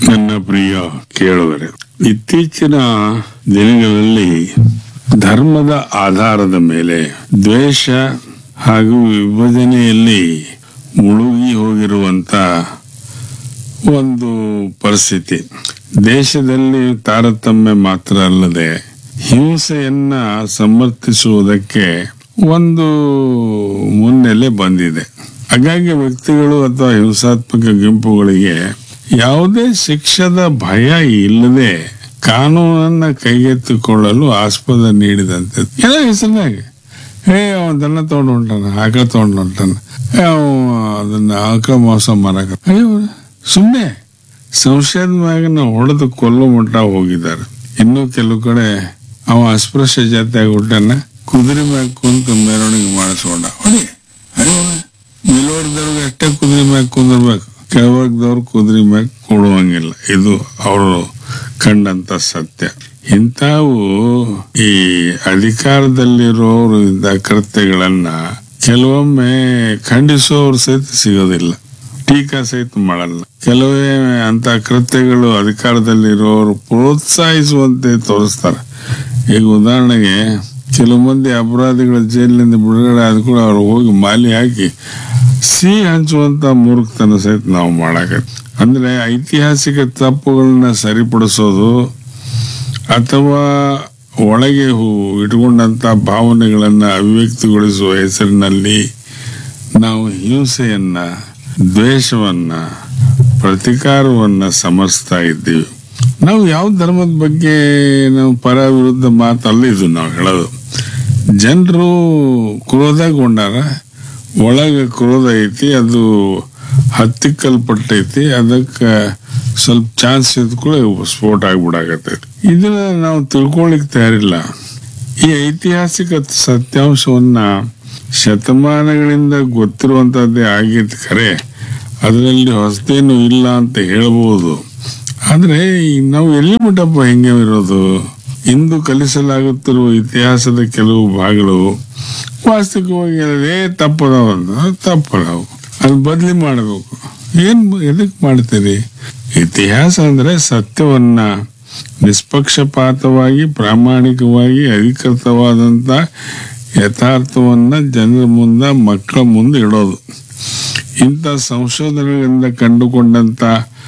ನನ್ನ ಪ್ರಿಯ ಕೇಳುವರೆ ಇತ್ತೀಚಿನ ದಿನಗಳಲ್ಲಿ ಧರ್ಮದ ಆಧಾರದ ಮೇಲೆ ದ್ವೇಷ ಹಾಗೂ ವಿಭಜನೆಯಲ್ಲಿ ಮುಳುಗಿ ಹೋಗಿರುವಂತ ಒಂದು ಪರಿಸ್ಥಿತಿ ದೇಶದಲ್ಲಿ ತಾರತಮ್ಯ ಮಾತ್ರ ಅಲ್ಲದೆ ಹಿಂಸೆಯನ್ನ ಸಮರ್ಥಿಸುವುದಕ್ಕೆ ಒಂದು ಮುನ್ನೆಲೆ ಬಂದಿದೆ ಹಾಗಾಗಿ ವ್ಯಕ್ತಿಗಳು ಅಥವಾ ಹಿಂಸಾತ್ಮಕ ಗುಂಪುಗಳಿಗೆ ಯಾವುದೇ ಶಿಕ್ಷದ ಭಯ ಇಲ್ಲದೆ ಕಾನೂನನ್ನ ಕೈಗೆತ್ತಿಕೊಳ್ಳಲು ಆಸ್ಪದ ನೀಡಿದಂತೆ ಏನೋ ಹೆಸರಿನಾಗ ಏ ಅವ ದನ ತಗೊಂಡು ಹೊಂಟಾನ ಆಕಳ ತಗೊಂಡು ಹೊಂಟಾನ ಏ, ಅವ ಅದನ್ನ ಆಕಳ ಮೋಸ ಮಾರಕ ಅಯ್ಯೋ ಸುಮ್ಮನೆ ಸಂಶಯದ ಮ್ಯಾಗ ಹೊಡೆದು ಕೊಲ್ಲೋ ಮಟ್ಟ ಹೋಗಿದ್ದಾರೆ ಇನ್ನು ಕೆಲವು ಕಡೆ ಅವ ಅಸ್ಪೃಶ್ಯ ಜಾತಿಯಾಗಿ ಹುಟ್ಟಾನ ಕುದುರೆ ಮ್ಯಾಗ ಕುಂತು ಮೆರವಣಿಗೆ ಮಾಡಿಸ್ಕೊಂಡ ಹೊಡಿ ಅಯ್ಯೋ ಮೇಲ್ವರ್ಗದವ್ರಿಗೆ ಅಷ್ಟೇ ಕುದುರೆ ಮ್ಯಾಗ ಕುಂದಿರ್ಬೇಕು ಕೆಳವರ್ಗದವ್ರು ಕುದುರೆ ಮ್ಯಾಗ ಕೊಡುವಂಗಿಲ್ಲ ಇದು ಅವರು ಕಂಡಂತ ಸತ್ಯ ಇಂಥವು ಈ ಅಧಿಕಾರದಲ್ಲಿರೋರು ಇದ್ದ ಕೃತ್ಯಗಳನ್ನ ಕೆಲವೊಮ್ಮೆ ಖಂಡಿಸೋರು ಸಹಿತ ಸಿಗೋದಿಲ್ಲ ಟೀಕಾ ಸಹಿತ ಮಾಡಲ್ಲ ಕೆಲವೇ ಅಂತ ಕೃತ್ಯಗಳು ಅಧಿಕಾರದಲ್ಲಿರೋರು ಪ್ರೋತ್ಸಾಹಿಸುವಂತೆ ತೋರಿಸ್ತಾರೆ ಈಗ ಉದಾಹರಣೆಗೆ ಕೆಲವು ಮಂದಿ ಅಪರಾಧಿಗಳ ಜೈಲಿನಿಂದ ಬಿಡುಗಡೆ ಆದ ಕೂಡ ಅವ್ರು ಹೋಗಿ ಮಾಲಿ ಹಾಕಿ ಸಿಹಿ ಹಂಚುವಂತ ಮೂರ್ಖತನ ಸಹಿತ ನಾವು ಮಾಡಾಕತ್ತಿ ಅಂದ್ರೆ ಐತಿಹಾಸಿಕ ತಪ್ಪುಗಳನ್ನ ಸರಿಪಡಿಸೋದು ಅಥವಾ ಒಳಗೆ ಹೂ- ಇಟ್ಕೊಂಡಂತ ಭಾವನೆಗಳನ್ನ ಅಭಿವ್ಯಕ್ತಿಗೊಳಿಸುವ ಹೆಸರಿನಲ್ಲಿ ನಾವು ಹಿಂಸೆಯನ್ನ ದ್ವೇಷವನ್ನ ಪ್ರತಿಕಾರವನ್ನ ಸಮರ್ಸ್ತಾ ಇದ್ದೀವಿ ನಾವು ಯಾವ ಧರ್ಮದ ಬಗ್ಗೆ ನಾವು ಪರ ವಿರುದ್ಧ ಮಾತಲ್ಲ ಇದು ನಾವು ಹೇಳೋದು ಜನರು ಕ್ರೋಧಗೊಂಡಾರ ಒಳಗೆ ಕ್ರೋಧ ಐತಿ ಅದು ಹತ್ತಿಕ್ಕಲ್ಪಟ್ಟೈತಿ ಅದಕ್ಕೆ ಸ್ವಲ್ಪ ಚಾನ್ಸ್ ಇದ್ ಕೂಡ ಸ್ಫೋಟ ಆಗ್ಬಿಡಾಕತ್ತೈತಿ ಇದನ್ನ ನಾವು ತಿಳ್ಕೊಳಿಕ್ ತಯಾರಿಲ್ಲ ಈ ಐತಿಹಾಸಿಕ ಸತ್ಯಾಂಶವನ್ನ ಶತಮಾನಗಳಿಂದ ಗೊತ್ತಿರುವಂತದ್ದೇ ಆಗೈತಿ ಖರೆ ಅದರಲ್ಲಿ ಹೊಸದೇನು ಇಲ್ಲ ಅಂತ ಹೇಳ್ಬೋದು ಆದ್ರೆ ಈ ನಾವು ಎಲ್ಲಿ ಮುಟ್ಟಪ್ಪ ಹೆಂಗೆ ಇರೋದು ಇಂದು ಕಲಿಸಲಾಗುತ್ತಿರುವ ಇತಿಹಾಸದ ಕೆಲವು ಭಾಗಗಳು ವಾಸ್ತವಿಕವಾಗಿ ಅದೇ ತಪ್ಪದವ ತಪ್ಪದವು ಅದು ಬದಲಿ ಮಾಡಬೇಕು ಏನ್ ಎದಕ್ ಮಾಡ್ತೀರಿ ಇತಿಹಾಸ ಅಂದ್ರೆ ಸತ್ಯವನ್ನ ನಿಷ್ಪಕ್ಷಪಾತವಾಗಿ ಪ್ರಾಮಾಣಿಕವಾಗಿ ಅಧಿಕೃತವಾದಂತ ಯಥಾರ್ಥವನ್ನ ಜನರ ಮುಂದ ಮಕ್ಕಳ ಮುಂದೆ ಇಡೋದು ಇಂಥ ಸಂಶೋಧನೆಗಳಿಂದ ಕಂಡುಕೊಂಡಂತ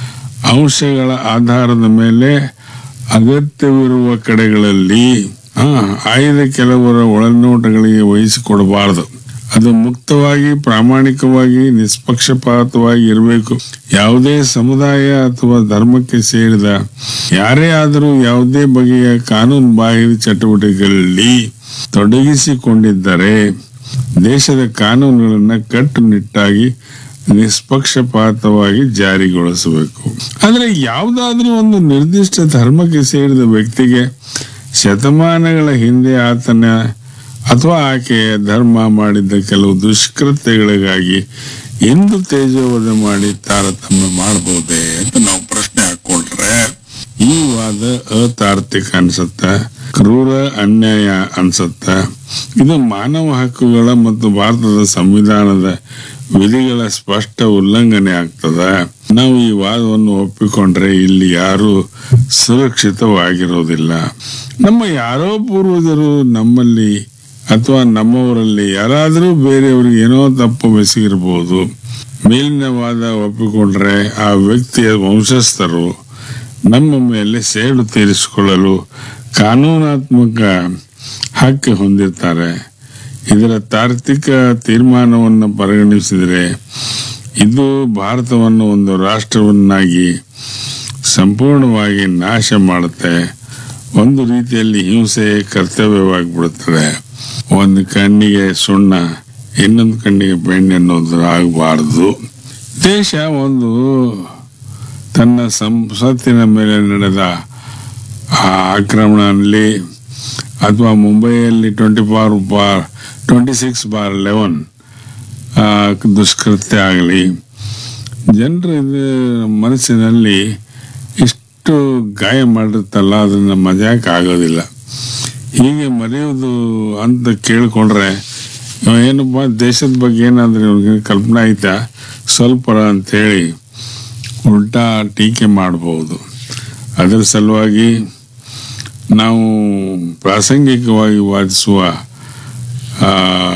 ಅಂಶಗಳ ಆಧಾರದ ಮೇಲೆ ಅಗತ್ಯವಿರುವ ಕಡೆಗಳಲ್ಲಿ ಆ, ಆಯ್ದ ಕೆಲವರ ಒಳನೋಟಗಳಿಗೆ ವಹಿಸಿಕೊಡಬಾರದು ಅದು ಮುಕ್ತವಾಗಿ ಪ್ರಾಮಾಣಿಕವಾಗಿ ನಿಷ್ಪಕ್ಷಪಾತವಾಗಿ ಇರಬೇಕು ಯಾವುದೇ ಸಮುದಾಯ ಅಥವಾ ಧರ್ಮಕ್ಕೆ ಸೇರಿದ ಯಾರೇ ಆದರೂ ಯಾವುದೇ ಬಗೆಯ ಕಾನೂನು ಬಾಹಿರ ಚಟುವಟಿಕೆಗಳಲ್ಲಿ ತೊಡಗಿಸಿಕೊಂಡಿದ್ದರೆ ದೇಶದ ಕಾನೂನುಗಳನ್ನ ಕಟ್ಟುನಿಟ್ಟಾಗಿ ನಿಷ್ಪಕ್ಷಪಾತವಾಗಿ ಜಾರಿಗೊಳಿಸಬೇಕು ಆದ್ರೆ ಯಾವುದಾದ್ರೂ ಒಂದು ನಿರ್ದಿಷ್ಟ ಧರ್ಮಕ್ಕೆ ಸೇರಿದ ವ್ಯಕ್ತಿಗೆ ಶತಮಾನಗಳ ಹಿಂದೆ ಆತನ ಅಥವಾ ಆಕೆಯ ಧರ್ಮ ಮಾಡಿದ್ದ ಕೆಲವು ದುಷ್ಕೃತ್ಯಗಳಿಗಾಗಿ ಎಂದು ತೇಜೋವಧೆ ಮಾಡಿ ತಾರತಮ್ಯ ಮಾಡಬಹುದೇ ಅಂತ ನಾವು ಪ್ರಶ್ನೆ ಹಾಕೊಂಡ್ರೆ ಈ ವಾದ ಅತಾರ್ತಿಕ ಅನ್ಸತ್ತ ಕ್ರೂರ ಅನ್ಯಾಯ ಅನ್ಸತ್ತ ಇದು ಮಾನವ ಹಕ್ಕುಗಳ ಮತ್ತು ಭಾರತದ ಸಂವಿಧಾನದ ವಿಧಿಗಳ ಸ್ಪಷ್ಟ ಉಲ್ಲಂಘನೆ ಆಗ್ತದ ನಾವು ಈ ವಾದವನ್ನು ಒಪ್ಪಿಕೊಂಡ್ರೆ ಇಲ್ಲಿ ಯಾರು ಸುರಕ್ಷಿತವಾಗಿರೋದಿಲ್ಲ ನಮ್ಮ ಯಾರೋ ಪೂರ್ವಜರು ನಮ್ಮಲ್ಲಿ ಅಥವಾ ನಮ್ಮವರಲ್ಲಿ ಯಾರಾದರೂ ಬೇರೆಯವ್ರಿಗೆ ಏನೋ ತಪ್ಪು ಬೆಸಗಿರ್ಬೋದು ಮೇಲಿನ ವಾದ ಒಪ್ಪಿಕೊಂಡ್ರೆ ಆ ವ್ಯಕ್ತಿಯ ವಂಶಸ್ಥರು ನಮ್ಮ ಮೇಲೆ ಸೇಡು ತೀರಿಸಿಕೊಳ್ಳಲು ಕಾನೂನಾತ್ಮಕ ಹಕ್ಕು ಹೊಂದಿರ್ತಾರೆ ಇದರ ತಾರ್ಕಿಕ ತೀರ್ಮಾನವನ್ನು ಪರಿಗಣಿಸಿದರೆ ಇದು ಭಾರತವನ್ನು ಒಂದು ರಾಷ್ಟ್ರವನ್ನಾಗಿ ಸಂಪೂರ್ಣವಾಗಿ ನಾಶ ಮಾಡುತ್ತೆ ಒಂದು ರೀತಿಯಲ್ಲಿ ಹಿಂಸೆ ಕರ್ತವ್ಯವಾಗಿಬಿಡುತ್ತದೆ ಒಂದು ಕಣ್ಣಿಗೆ ಸುಣ್ಣ ಇನ್ನೊಂದು ಕಣ್ಣಿಗೆ ಬೆಣ್ಣೆ ಅನ್ನೋದು ಆಗಬಾರದು ದೇಶ ಒಂದು ತನ್ನ ಸಂಸತ್ತಿನ ಮೇಲೆ ನಡೆದ ಆ ಆಕ್ರಮಣದಲ್ಲಿ ಅಥವಾ ಮುಂಬೈಯಲ್ಲಿ twenty four bar twenty six bar eleven ದುಷ್ಕೃತ್ಯ ಆಗಲಿ ಜನರ ಇದು ಮನಸ್ಸಿನಲ್ಲಿ ಇಷ್ಟು ಗಾಯ ಮಾಡಿರುತ್ತಲ್ಲ ಅದನ್ನ ಮಜಾಕ್ ಆಗೋದಿಲ್ಲ ಹೀಗೆ ಮರೆಯೋದು ಅಂತ ಕೇಳಿಕೊಂಡ್ರೆ ಇವ ಏನಪ್ಪ ದೇಶದ ಬಗ್ಗೆ ಏನಾದ್ರೆ ಇವ್ರಿಗೆ ಕಲ್ಪನೆ ಐತಾ ಸ್ವಲ್ಪ ಅಂತ ಹೇಳಿ ಉಲ್ಟಾ ಟೀಕೆ ಮಾಡಬಹುದು ಅದರ ಸಲುವಾಗಿ ನಾವು ಪ್ರಾಸಂಗಿಕವಾಗಿ ವಾದಿಸುವ ಆ,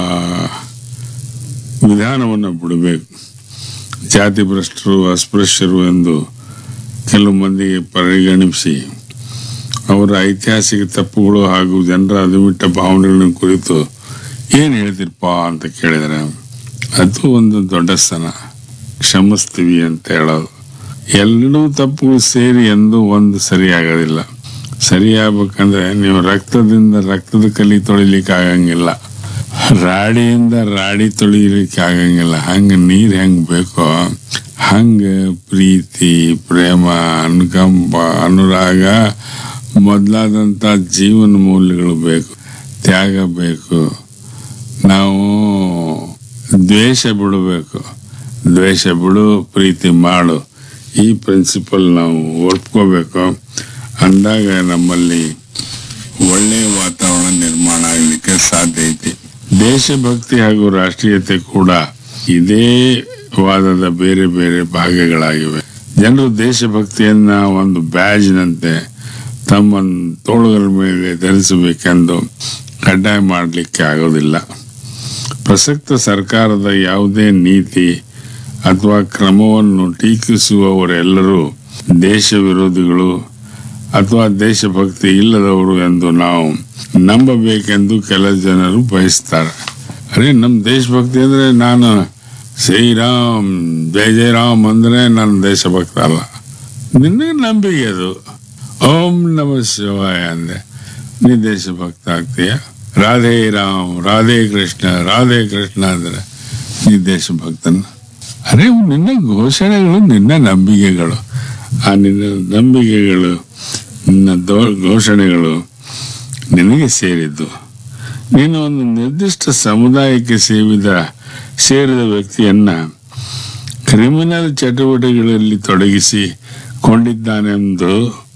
ವಿಧಾನವನ್ನು ಬಿಡಬೇಕು ಜಾತಿ ಭ್ರಷ್ಟರು ಅಸ್ಪೃಶ್ಯರು ಎಂದು ಕೆಲವು ಮಂದಿಗೆ ಪರಿಗಣಿಸಿ ಅವರ ಐತಿಹಾಸಿಕ ತಪ್ಪುಗಳು ಹಾಗೂ ಜನರ ಅದುಮಿಟ್ಟ ಭಾವನೆಗಳನ್ನು ಕುರಿತು ಏನು ಹೇಳ್ತಿರಪ್ಪ ಅಂತ ಕೇಳಿದರೆ ಅದು ಒಂದು ದೊಡ್ಡ ಸ್ಥಾನ ಕ್ಷಮಿಸ್ತೀವಿ ಅಂತ ಹೇಳೋದು ಎರಡೂ ತಪ್ಪುಗಳು ಸೇರಿ ಎಂದು ಒಂದು ಸರಿಯಾಗೋದಿಲ್ಲ ಸರಿಯಾಗಬೇಕಂದ್ರೆ ನೀವು ರಕ್ತದಿಂದ ರಕ್ತದ ಕಲಿ ತೊಳಿಲಿಕ್ಕೆ ಆಗಂಗಿಲ್ಲ ರಾಡಿಯಿಂದ ರಾಡಿ ತೊಳಿಲಿಕ್ಕೆ ಆಗಂಗಿಲ್ಲ ಹಂಗೆ ನೀರು ಹೆಂಗೆ ಬೇಕೋ ಹಂಗೆ ಪ್ರೀತಿ ಪ್ರೇಮ ಅನುಕಂಪ ಅನುರಾಗ ಮೊದಲಾದಂಥ ಜೀವನ ಮೌಲ್ಯಗಳು ಬೇಕು ತ್ಯಾಗ ಬೇಕು ನಾವು ದ್ವೇಷ ಬಿಡಬೇಕು ದ್ವೇಷ ಬಿಡು ಪ್ರೀತಿ ಮಾಡು ಈ ಪ್ರಿನ್ಸಿಪಲ್ ನಾವು ಒಪ್ಕೋಬೇಕು ಅಂದಾಗ ನಮ್ಮಲ್ಲಿ ಒಳ್ಳೆಯ ವಾತಾವರಣ ನಿರ್ಮಾಣ ಆಗಲಿಕ್ಕೆ ಸಾಧ್ಯ ಐತಿ ದೇಶಭಕ್ತಿ ಹಾಗೂ ರಾಷ್ಟ್ರೀಯತೆ ಕೂಡ ಇದೇ ವಾದದ ಬೇರೆ ಬೇರೆ ಭಾಗಗಳಾಗಿವೆ ಜನರು ದೇಶಭಕ್ತಿಯನ್ನ ಒಂದು ಬ್ಯಾಜ್ನಂತೆ ತಮ್ಮ ತೋಳುಗಳ ಮೇಲೆ ಧರಿಸಬೇಕೆಂದು ಕಡ್ಡಾಯ ಮಾಡಲಿಕ್ಕೆ ಆಗೋದಿಲ್ಲ ಪ್ರಸಕ್ತ ಸರ್ಕಾರದ ಯಾವುದೇ ನೀತಿ ಅಥವಾ ಕ್ರಮವನ್ನು ಟೀಕಿಸುವವರೆಲ್ಲರೂ ದೇಶ ವಿರೋಧಿಗಳು ಅಥವಾ ದೇಶಭಕ್ತಿ ಇಲ್ಲದವರು ಎಂದು ನಾವು ನಂಬಬೇಕೆಂದು ಕೆಲ ಜನರು ಬಯಸ್ತಾರೆ ಅರೆ ನಮ್ಮ ದೇಶಭಕ್ತಿ ಅಂದ್ರೆ ನಾನು ಶ್ರೀರಾಮ್ ಜೈ ಜೈ ರಾಮ್ ಅಂದ್ರೆ ನನ್ನ ದೇಶಭಕ್ತ ಅಲ್ಲ ನಿನಗೆ ನಂಬಿಕೆ ಅದು ಓಂ ನಮ ಶಿವಾಯ ಅಂದೆ ನೀ ದೇಶಭಕ್ತ ಆಗ್ತೀಯ ರಾಧೇ ರಾಮ್ ರಾಧೇ ಕೃಷ್ಣ ರಾಧೇ ಕೃಷ್ಣ ಅಂದ್ರೆ ನೀ ದೇಶಭಕ್ತನ ಅರೆ ಇವು ನಿನ್ನ ಘೋಷಣೆಗಳು ನಿನ್ನ ನಂಬಿಕೆಗಳು ಆ ನಿನ್ನ ನಂಬಿಕೆಗಳು ನಿನ್ನ ದೋ ಘೋಷಣೆಗಳು ನಿನಗೆ ಸೇರಿದ್ದು ನೀನು ಒಂದು ನಿರ್ದಿಷ್ಟ ಸಮುದಾಯಕ್ಕೆ ಸೇರಿದ ಸೇರಿದ ವ್ಯಕ್ತಿಯನ್ನ ಕ್ರಿಮಿನಲ್ ಚಟುವಟಿಕೆಗಳಲ್ಲಿ ತೊಡಗಿಸಿ ಕೊಂಡಿದ್ದಾನೆಂದು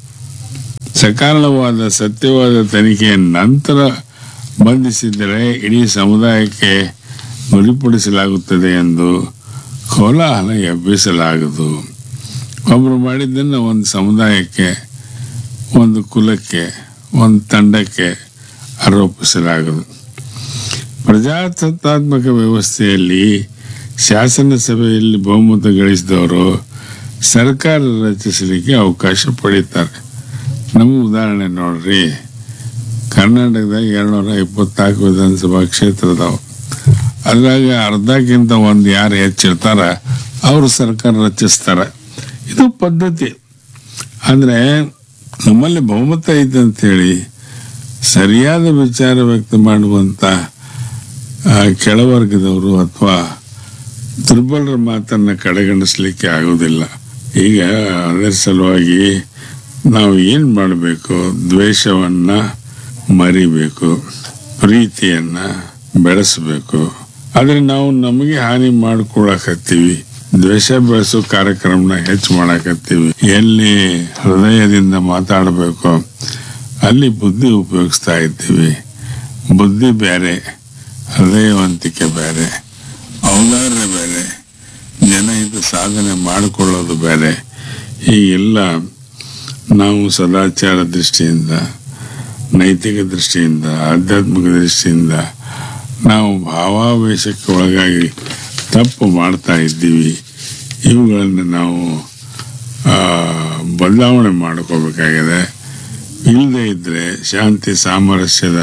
ಸಕಾರಣವಾದ ಸತ್ಯವಾದ ತನಿಖೆಯ ನಂತರ ಬಂಧಿಸಿದರೆ ಇಡೀ ಸಮುದಾಯಕ್ಕೆ ಗುರಿಪಡಿಸಲಾಗುತ್ತದೆ ಎಂದು ಕೋಲಾಹಲ ಎಬ್ಬಿಸಲಾಗದು ಒಬ್ಬರು ಮಾಡಿದ್ದನ್ನು ಒಂದು ಸಮುದಾಯಕ್ಕೆ ಒಂದು ಕುಲಕ್ಕೆ ಒಂದು ತಂಡಕ್ಕೆ ಆರೋಪಿಸಲಾಗದು ಪ್ರಜಾಸತ್ತಾತ್ಮಕ ವ್ಯವಸ್ಥೆಯಲ್ಲಿ ಶಾಸನ ಸಭೆಯಲ್ಲಿ ಬಹುಮತ ಗಳಿಸಿದವರು ಸರ್ಕಾರ ರಚಿಸಲಿಕ್ಕೆ ಅವಕಾಶ ಪಡೀತಾರೆ ನಮ್ಮ ಉದಾಹರಣೆ ನೋಡ್ರಿ ಕರ್ನಾಟಕದಾಗ ಎರಡ್ನೂರ ಇಪ್ಪತ್ನಾಲ್ಕು ವಿಧಾನಸಭಾ ಕ್ಷೇತ್ರ ಅದಾವ ಅದ್ರಾಗ ಅರ್ಧಕ್ಕಿಂತ ಒಂದು ಯಾರು ಹೆಚ್ಚಿರ್ತಾರ ಅವರು ಸರ್ಕಾರ ರಚಿಸ್ತಾರ ಇದು ಪದ್ಧತಿ ಅಂದ್ರೆ ನಮ್ಮಲ್ಲಿ ಬಹುಮತ ಐತೆ ಅಂತೇಳಿ ಸರಿಯಾದ ವಿಚಾರ ವ್ಯಕ್ತ ಮಾಡುವಂತ ಆ, ಕೆಳವರ್ಗದವರು ಅಥವಾ ದುರ್ಬಲರ ಮಾತನ್ನ ಕಡೆಗಣಿಸ್ಲಿಕ್ಕೆ ಆಗುವುದಿಲ್ಲ ಈಗ ಅದರ ಸಲುವಾಗಿ ನಾವು ಏನ್ ಮಾಡಬೇಕು ದ್ವೇಷವನ್ನ ಮರಿಬೇಕು ಪ್ರೀತಿಯನ್ನ ಬೆಳೆಸಬೇಕು ಆದ್ರೆ ನಾವು ನಮಗೆ ಹಾನಿ ಮಾಡ್ಕೊಳಕತ್ತೀವಿ ದ್ವೇಷ ಬೆಳೆಸೋ ಕಾರ್ಯಕ್ರಮನ ಹೆಚ್ಚು ಮಾಡಕತ್ತೀವಿ ಎಲ್ಲಿ ಹೃದಯದಿಂದ ಮಾತಾಡಬೇಕು ಅಲ್ಲಿ ಬುದ್ಧಿ ಉಪಯೋಗಿಸ್ತಾ ಇದ್ದೀವಿ ಬುದ್ಧಿ ಬೇರೆ ಹೃದಯವಂತಿಕೆ ಬೇರೆ ಔದಾರ್ಯ ಬೇರೆ ಜನಹಿತ ಸಾಧನೆ ಮಾಡಿಕೊಳ್ಳೋದು ಬೇರೆ ಹೀಗೆಲ್ಲ ನಾವು ಸದಾಚಾರ ದೃಷ್ಟಿಯಿಂದ ನೈತಿಕ ದೃಷ್ಟಿಯಿಂದ ಆಧ್ಯಾತ್ಮಿಕ ದೃಷ್ಟಿಯಿಂದ ನಾವು ಭಾವಾವೇಶಕ್ಕೆ ಒಳಗಾಗಿ ತಪ್ಪು ಮಾಡ್ತಾ ಇದ್ದೀವಿ ಇವುಗಳನ್ನು ನಾವು ಆ, ಬದಲಾವಣೆ ಮಾಡ್ಕೋಬೇಕಾಗಿದೆ ಇಲ್ಲದೆ ಇದ್ರೆ ಶಾಂತಿ ಸಾಮರಸ್ಯದ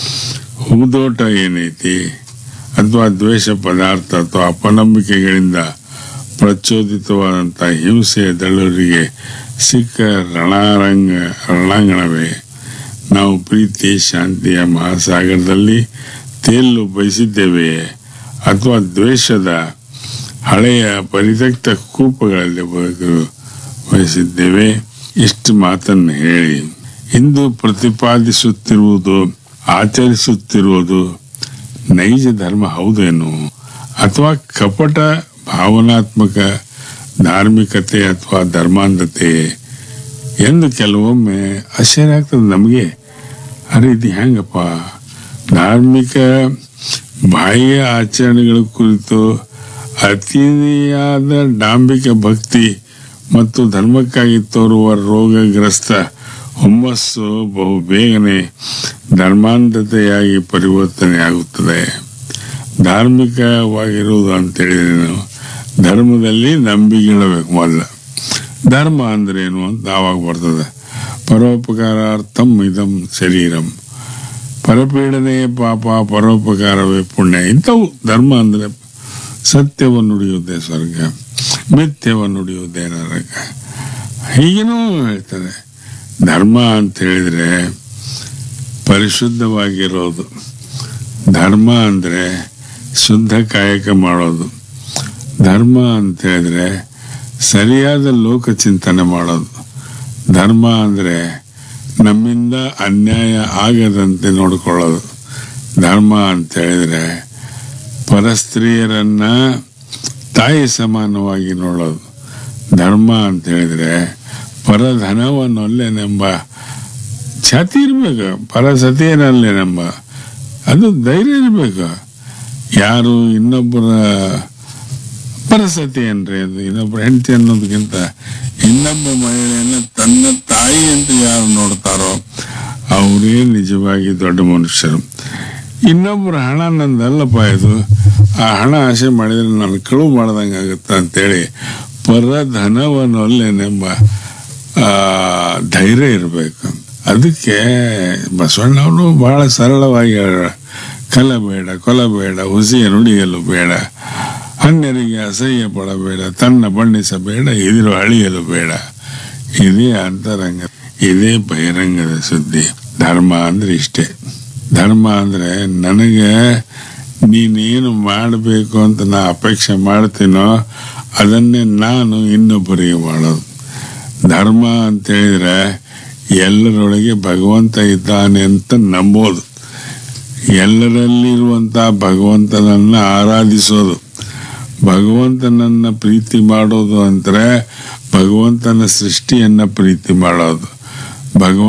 ಹೂದೋಟ ಏನೈತಿ ಅಥವಾ ದ್ವೇಷ ಪದಾರ್ಥ ಅಥವಾ ಅಪನಂಬಿಕೆಗಳಿಂದ ಪ್ರಚೋದಿತವಾದಂಥ ಹಿಂಸೆಯ ದಳ್ಳೂರಿಗೆ ಸಿಕ್ಕ ರಣರಂಗ ರಣಾಂಗಣವೇ ನಾವು ಪ್ರೀತಿ ಶಾಂತಿಯ ಮಹಾಸಾಗರದಲ್ಲಿ ತೇಲು ಬಯಸಿದ್ದೇವೆಯೇ ಅಥವಾ ದ್ವೇಷದ ಹಳೆಯ ಪರಿತ್ಯಕ್ತ ಕೂಪಗಳಲ್ಲಿ ಬದುಕಲು ಬಯಸಿದ್ದೇವೆ ಇಷ್ಟು ಮಾತನ್ನು ಹೇಳಿ ಇಂದು ಪ್ರತಿಪಾದಿಸುತ್ತಿರುವುದು ಆಚರಿಸುತ್ತಿರುವುದು ನೈಜ ಧರ್ಮ ಹೌದೇನು ಅಥವಾ ಕಪಟ ಭಾವನಾತ್ಮಕ ಧಾರ್ಮಿಕತೆ ಅಥವಾ ಧರ್ಮಾಂಧತೆ ಎಂದು ಕೆಲವೊಮ್ಮೆ ಆಶ್ಚರ್ಯ ಆಗ್ತದೆ ನಮಗೆ ಅರೆ ಇದು ಹೆಂಗಪ್ಪ ಧಾರ್ಮಿಕ ಬಾಹ್ಯ ಆಚರಣೆಗಳ ಕುರಿತು ಅತಿಯಾದ ಡಾಂಬಿಕ ಭಕ್ತಿ ಮತ್ತು ಧರ್ಮಕ್ಕಾಗಿ ತೋರುವ ರೋಗಗ್ರಸ್ತ ಹುಮ್ಮಸ್ಸು ಬಹು ಬೇಗನೆ ಧರ್ಮಾಂಧತೆಯಾಗಿ ಪರಿವರ್ತನೆ ಆಗುತ್ತದೆ ಧಾರ್ಮಿಕವಾಗಿರುವುದು ಅಂತೇಳಿದ್ರೆ ನಾವು ಧರ್ಮದಲ್ಲಿ ನಂಬಿಕೆಳಬೇಕು ಮೊದಲು ಧರ್ಮ ಅಂದ್ರೇನು ಅಂತ ಆವಾಗ ಬರ್ತದೆ ಪರೋಪಕಾರಾರ್ಥಂ ಇದಂ ಶರೀರಂ ಪರಪೀಡನೆ ಪಾಪ ಪರೋಪಕಾರವೇ ಪುಣ್ಯ ಇಂಥವು ಧರ್ಮ ಅಂದರೆ ಸತ್ಯವನ್ನು ನುಡಿಯುವುದೇ ಸ್ವರ್ಗ ಮಿಥ್ಯವನ್ನು ನುಡಿಯುವುದೇ ನರಕ ಹೀಗೇನೂ ಹೇಳ್ತಾರೆ ಧರ್ಮ ಅಂತ ಹೇಳಿದ್ರೆ ಪರಿಶುದ್ಧವಾಗಿರೋದು ಧರ್ಮ ಅಂದರೆ ಶುದ್ಧ ಕಾಯಕ ಮಾಡೋದು ಧರ್ಮ ಅಂತ ಹೇಳಿದ್ರೆ ಸರಿಯಾದ ಲೋಕ ಚಿಂತನೆ ಮಾಡೋದು ಧರ್ಮ ಅಂದರೆ ನಮ್ಮಿಂದ ಅನ್ಯಾಯ ಆಗದಂತೆ ನೋಡಿಕೊಳ್ಳೋದು ಧರ್ಮ ಅಂತ ಹೇಳಿದ್ರೆ ಪರಸ್ತ್ರೀಯರನ್ನ ತಾಯಿ ಸಮಾನವಾಗಿ ನೋಡೋದು ಧರ್ಮ ಅಂತ ಹೇಳಿದ್ರೆ ಪರಧನವನ್ನೊಲ್ಲೆನೆಂಬ ಛಾತಿ ಇರ್ಬೇಕು ಪರಸತಿಯನಲ್ಲೇನೆಂಬ ಅದು ಧೈರ್ಯ ಇರಬೇಕು ಯಾರು ಇನ್ನೊಬ್ಬರ ಪರಸತಿ ಏನ್ರಿ ಅದು ಇನ್ನೊಬ್ಬರ ಹೆಂಡತಿ ಅನ್ನೋದಕ್ಕಿಂತ ಇನ್ನೊಬ್ಬ ಮಹಿಳೆಯನ್ನು ತನ್ನ ತಾಯಿ ಅಂತ ಯಾರು ನೋಡ್ತಾರೋ ಅವರೇ ನಿಜವಾಗಿ ದೊಡ್ಡ ಮನುಷ್ಯರು ಇನ್ನೊಬ್ಬರ ಹಣ ನಂದಲ್ಲಪ್ಪ ಇದು ಆ ಹಣ ಆಸೆ ಮಾಡಿದ್ರೆ ನಾನು ಕಳುವು ಮಾಡ್ದಂಗೆ ಆಗುತ್ತೆ ಅಂತೇಳಿ ಪರಧನವನ್ನೊಲ್ಲೆನೆಂಬ ಆ, ಧೈರ್ಯ ಇರಬೇಕು ಅದಕ್ಕೆ ಬಸವಣ್ಣವರು ಬಹಳ ಸರಳವಾಗಿ ಹೇಳ್ಯಾರ ಕಲಬೇಡ ಕೊಲಬೇಡ ಹುಸಿಯ ನುಡಿಯಲು ಬೇಡ ಅನ್ಯರಿಗೆ ಅಸಹ್ಯ ಪಡಬೇಡ ತನ್ನ ಬಣ್ಣಿಸಬೇಡ ಎದುರು ಅಳಿಯಲು ಬೇಡ ಇದೇ ಅಂತರಂಗ ಇದೇ ಬಹಿರಂಗದ ಸುದ್ದಿ ಧರ್ಮ ಅಂದ್ರೆ ಇಷ್ಟೇ ಧರ್ಮ ಅಂದ್ರೆ ನನಗೆ ನೀನೇನು ಮಾಡಬೇಕು ಅಂತ ನಾ ಅಪೇಕ್ಷೆ ಮಾಡ್ತೀನೋ ಅದನ್ನೇ ನಾನು ಇನ್ನೊಬ್ಬರಿಗೆ ಮಾಡೋದು ಧರ್ಮ ಅಂತ ಹೇಳಿದ್ರೆ ಎಲ್ಲರೊಳಗೆ ಭಗವಂತ ಇದ್ದಾನೆ ಅಂತ ನಂಬೋದು ಎಲ್ಲರಲ್ಲಿರುವಂತ ಭಗವಂತನನ್ನ ಆರಾಧಿಸೋದು ಭಗವಂತನನ್ನ ಪ್ರೀತಿ ಮಾಡೋದು ಅಂದ್ರೆ ಭಗವಂತನ ಸೃಷ್ಟಿಯನ್ನ ಪ್ರೀತಿ ಮಾಡೋದು ಭಗವಂತ